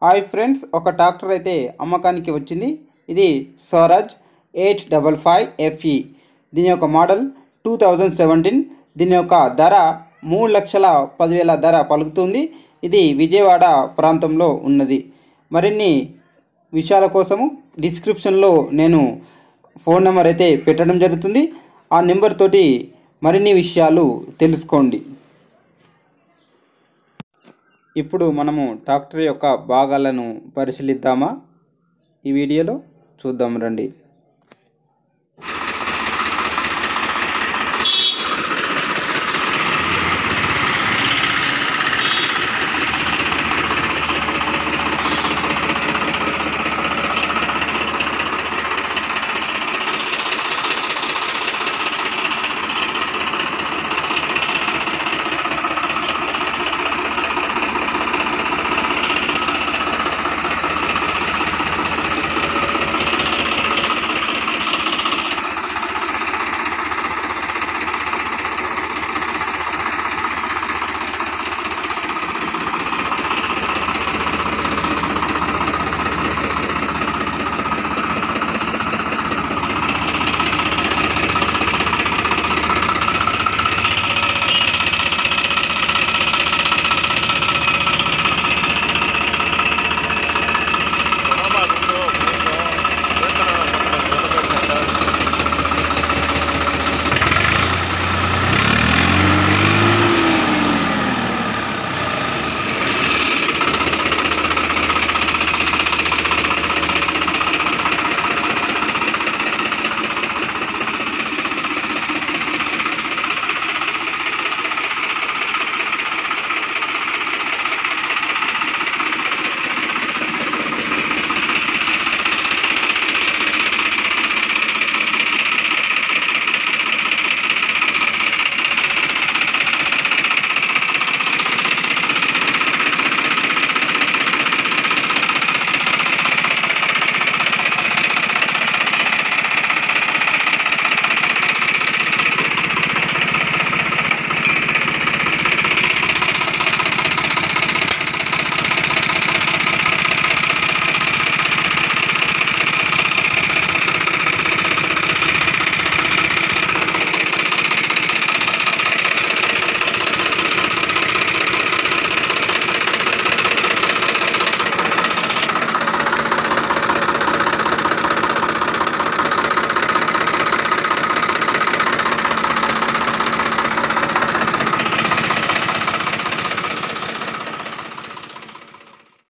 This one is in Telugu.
హాయ్ ఫ్రెండ్స్ ఒక ట్రాక్టర్ అయితే అమ్మకానికి వచ్చింది ఇది Swaraj eight double five FE దీని యొక్క మోడల్ టూ థౌజండ్ సెవెంటీన్ దీని యొక్క ధర మూడు లక్షల పదివేల ధర పలుకుతుంది ఇది విజయవాడ ప్రాంతంలో ఉన్నది మరిన్ని విషయాల కోసము డిస్క్రిప్షన్లో నేను ఫోన్ నెంబర్ అయితే పెట్టడం జరుగుతుంది ఆ నెంబర్ తోటి మరిన్ని విషయాలు తెలుసుకోండి ఇప్పుడు మనము ట్రాక్టర్ యొక్క భాగాలను పరిశీలిద్దామా ఈ వీడియోలో చూద్దాం రండి